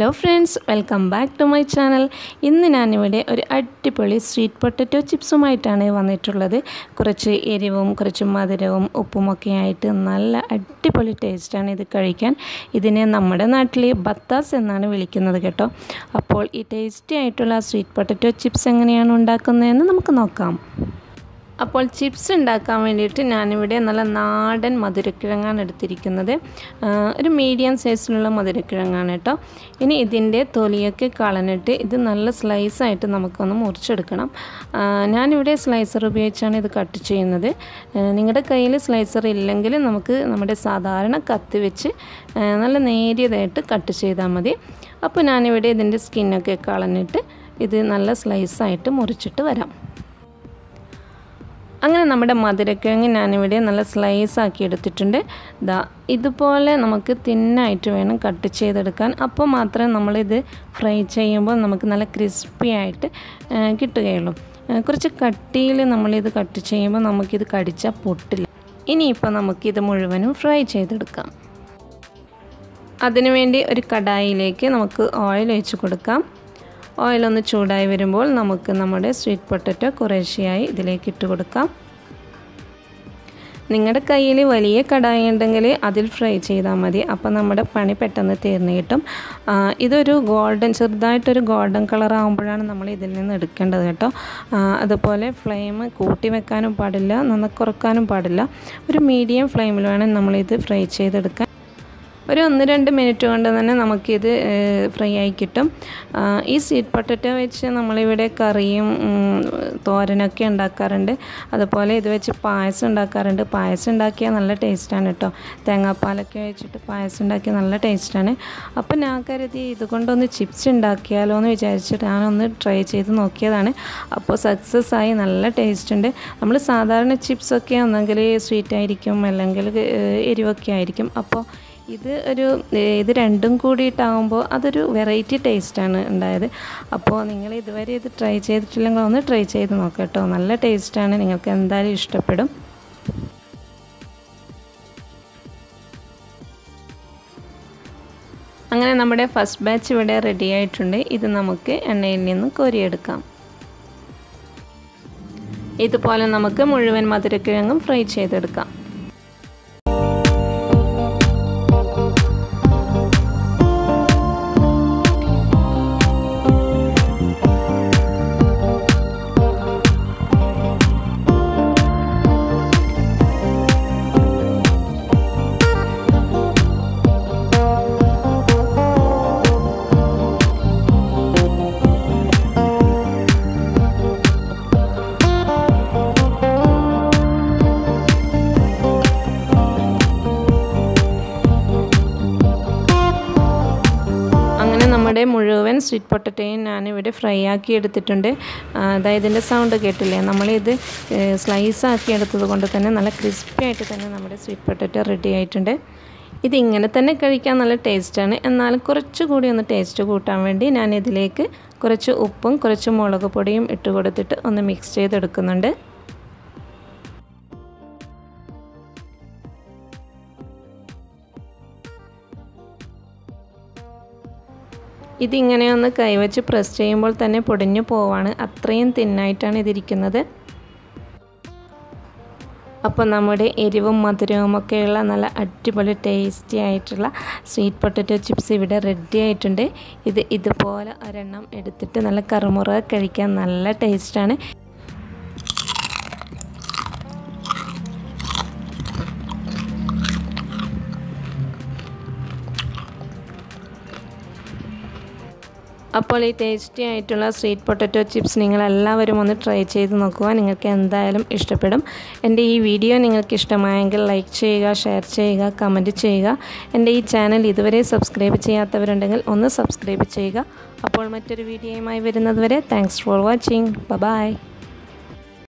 hello friends welcome back to my channel ഇന്ന് ഞാനിവിടെ ഒരു അടിപൊളി സ്വീറ്റ് പൊട്ടറ്റോ ചിപ്സുമായിട്ടാണ് വന്നിട്ടുള്ളത് കുറച്ച് എരിവും കുറച്ച് മധുരവും ഉപ്പുമൊക്കെ ആയിട്ട് നല്ല അടിപൊളി ടേസ്റ്റാണ് ഇത് കഴിക്കാൻ ഇതിനെ നമ്മുടെ നാട്ടിൽ ബത്താസ് എന്നാണ് വിളിക്കുന്നത് കേട്ടോ അപ്പോൾ ഈ ടേസ്റ്റി ആയിട്ടുള്ള സ്വീറ്റ് പൊട്ടറ്റോ ചിപ്സ് എങ്ങനെയാണ് ഉണ്ടാക്കുന്നതെന്ന് നമുക്ക് നോക്കാം അപ്പോൾ ചിപ്സ് ഉണ്ടാക്കാൻ വേണ്ടിയിട്ട് ഞാനിവിടെ നല്ല നാടൻ മധുരക്കിഴങ്ങാണ് എടുത്തിരിക്കുന്നത് ഒരു മീഡിയം സൈസിലുള്ള മധുരക്കിഴങ്ങാണ് കേട്ടോ ഇനി ഇതിൻ്റെ തൊലിയൊക്കെ കളഞ്ഞിട്ട് ഇത് നല്ല സ്ലൈസായിട്ട് നമുക്കൊന്ന് മുറിച്ചെടുക്കണം ഞാനിവിടെ സ്ലൈസർ ഉപയോഗിച്ചാണ് ഇത് കട്ട് ചെയ്യുന്നത് നിങ്ങളുടെ കയ്യിൽ സ്ലൈസർ ഇല്ലെങ്കിൽ നമുക്ക് നമ്മുടെ സാധാരണ കത്തി വെച്ച് നല്ല നേരിയതായിട്ട് കട്ട് ചെയ്താൽ മതി അപ്പോൾ ഞാനിവിടെ ഇതിൻ്റെ സ്കിന്നൊക്കെ കളഞ്ഞിട്ട് ഇത് നല്ല സ്ലൈസായിട്ട് മുറിച്ചിട്ട് വരാം അങ്ങനെ നമ്മുടെ മധുരക്കിഴങ്ങ് ഞാനിവിടെ നല്ല സ്ലൈസ് ആക്കി എടുത്തിട്ടുണ്ട് ദാ ഇതുപോലെ നമുക്ക് തിന്നായിട്ട് വേണം കട്ട് ചെയ്തെടുക്കാൻ അപ്പോൾ മാത്രമേ നമ്മളിത് ഫ്രൈ ചെയ്യുമ്പോൾ നമുക്ക് നല്ല ക്രിസ്പി ആയിട്ട് കിട്ടുകയുള്ളൂ കുറച്ച് കട്ടിയിൽ നമ്മളിത് കട്ട് ചെയ്യുമ്പോൾ നമുക്കിത് കടിച്ചാൽ പൊട്ടില്ല ഇനിയിപ്പോൾ നമുക്കിത് മുഴുവനും ഫ്രൈ ചെയ്തെടുക്കാം അതിനുവേണ്ടി ഒരു കടായിലേക്ക് നമുക്ക് ഓയിൽ ഒഴിച്ച് കൊടുക്കാം ഓയിലൊന്ന് ചൂടായി വരുമ്പോൾ നമുക്ക് നമ്മുടെ സ്വീറ്റ് പൊട്ടറ്റോ കുറേശ്ശെയായി ഇതിലേക്ക് ഇട്ട് കൊടുക്കാം നിങ്ങളുടെ കയ്യിൽ വലിയ കടായി ഉണ്ടെങ്കിൽ അതിൽ ഫ്രൈ ചെയ്താൽ മതി അപ്പോൾ നമ്മുടെ പണി പെട്ടെന്ന് തീർന്നു കിട്ടും ഇതൊരു ഗോൾഡൻ ചെറുതായിട്ടൊരു ഗോൾഡൻ കളർ ആകുമ്പോഴാണ് നമ്മൾ ഇതിൽ നിന്ന് എടുക്കേണ്ടത് കേട്ടോ അതുപോലെ ഫ്ലെയിം കൂട്ടി വെക്കാനും പാടില്ല നന്ന കുറക്കാനും പാടില്ല ഒരു മീഡിയം ഫ്ലെയിമിൽ വേണം നമ്മളിത് ഫ്രൈ ചെയ്തെടുക്കാൻ ഒരു ഒന്ന് രണ്ട് മിനിറ്റ് കൊണ്ട് തന്നെ നമുക്കിത് ഫ്രൈ ആയി കിട്ടും ഈ സ്വീറ്റ് പൊട്ടറ്റോ വെച്ച് നമ്മളിവിടെ കറിയും തോരനൊക്കെ ഉണ്ടാക്കാറുണ്ട് അതുപോലെ ഇത് വെച്ച് പായസം ഉണ്ടാക്കാറുണ്ട് പായസം ഉണ്ടാക്കിയാൽ നല്ല ടേസ്റ്റാണ് കേട്ടോ തേങ്ങാപ്പാലൊക്കെ വെച്ചിട്ട് പായസം ഉണ്ടാക്കിയാൽ നല്ല ടേസ്റ്റാണ് അപ്പോൾ ഞാൻ കരുതി ഇതുകൊണ്ടൊന്ന് ചിപ്സ് ഉണ്ടാക്കിയാലോ എന്ന് വിചാരിച്ചിട്ട് ഞാനൊന്ന് ട്രൈ ചെയ്ത് നോക്കിയതാണ് അപ്പോൾ സക്സസ് ആയി നല്ല ടേസ്റ്റ് ഉണ്ട് നമ്മൾ സാധാരണ ചിപ്സൊക്കെ ഒന്നെങ്കിൽ സ്വീറ്റ് ആയിരിക്കും അല്ലെങ്കിൽ എരിവൊക്കെ ആയിരിക്കും അപ്പോൾ ഇത് ഒരു ഇത് രണ്ടും കൂടിയിട്ടാകുമ്പോൾ അതൊരു വെറൈറ്റി ടേസ്റ്റാണ് ഉണ്ടായത് അപ്പോൾ നിങ്ങൾ ഇതുവരെ ഇത് ട്രൈ ചെയ്തിട്ടില്ലെങ്കിൽ ഒന്ന് ട്രൈ ചെയ്ത് നോക്കാം കേട്ടോ നല്ല ടേസ്റ്റാണ് നിങ്ങൾക്ക് എന്തായാലും ഇഷ്ടപ്പെടും അങ്ങനെ നമ്മുടെ ഫസ്റ്റ് ബാച്ച് ഇവിടെ റെഡി ആയിട്ടുണ്ട് ഇത് നമുക്ക് എണ്ണയിൽ നിന്ന് കോരിയെടുക്കാം ഇതുപോലെ നമുക്ക് മുഴുവൻ മധുരക്കിഴങ്ങും ഫ്രൈ ചെയ്തെടുക്കാം നമ്മുടെ മുഴുവൻ സ്വീറ്റ് പൊട്ടറ്റയും ഞാനിവിടെ ഫ്രൈ ആക്കി എടുത്തിട്ടുണ്ട് അതായത് ഇതിൻ്റെ സൗണ്ട് കേട്ടില്ലേ നമ്മളിത് സ്ലൈസ് ആക്കി എടുത്തത് കൊണ്ട് തന്നെ നല്ല ക്രിസ്പി ആയിട്ട് തന്നെ നമ്മുടെ സ്വീറ്റ് പൊട്ടറ്റോ റെഡി ആയിട്ടുണ്ട് ഇത് ഇങ്ങനെ തന്നെ കഴിക്കാൻ നല്ല ടേസ്റ്റാണ് എന്നാൽ കുറച്ചുകൂടി ഒന്ന് ടേസ്റ്റ് കൂട്ടാൻ വേണ്ടി ഞാൻ ഇതിലേക്ക് കുറച്ച് ഉപ്പും കുറച്ച് മുളക് പൊടിയും ഇട്ട് കൊടുത്തിട്ട് ഒന്ന് മിക്സ് ചെയ്തെടുക്കുന്നുണ്ട് ഇതിങ്ങനെ ഒന്ന് കൈവച്ച് പ്രസ് ചെയ്യുമ്പോൾ തന്നെ പൊടിഞ്ഞു പോവാണ് അത്രയും തിന്നായിട്ടാണ് ഇതിരിക്കുന്നത് അപ്പോൾ നമ്മുടെ എരിവും മധുരവും ഒക്കെയുള്ള നല്ല അടിപൊളി ടേസ്റ്റി ആയിട്ടുള്ള സ്വീറ്റ് പൊട്ടറ്റോ ചിപ്സ് ഇവിടെ റെഡി ആയിട്ടുണ്ട് ഇത് ഇതുപോലെ ഒരെണ്ണം എടുത്തിട്ട് നല്ല കറുമുറ കഴിക്കാൻ നല്ല ടേസ്റ്റാണ് അപ്പോൾ ഈ ടേസ്റ്റി ആയിട്ടുള്ള സ്വീറ്റ് പൊട്ടറ്റോ ചിപ്സ് നിങ്ങളെല്ലാവരും ഒന്ന് ട്രൈ ചെയ്ത് നോക്കുക നിങ്ങൾക്ക് എന്തായാലും ഇഷ്ടപ്പെടും എൻ്റെ ഈ വീഡിയോ നിങ്ങൾക്ക് ഇഷ്ടമായെങ്കിൽ ലൈക്ക് ചെയ്യുക ഷെയർ ചെയ്യുക കമൻറ്റ് ചെയ്യുക എൻ്റെ ഈ ചാനൽ ഇതുവരെ സബ്സ്ക്രൈബ് ചെയ്യാത്തവരുണ്ടെങ്കിൽ ഒന്ന് സബ്സ്ക്രൈബ് ചെയ്യുക അപ്പോൾ മറ്റൊരു വീഡിയോയുമായി വരുന്നത് വരെ താങ്ക്സ് ഫോർ വാച്ചിങ് ബൈ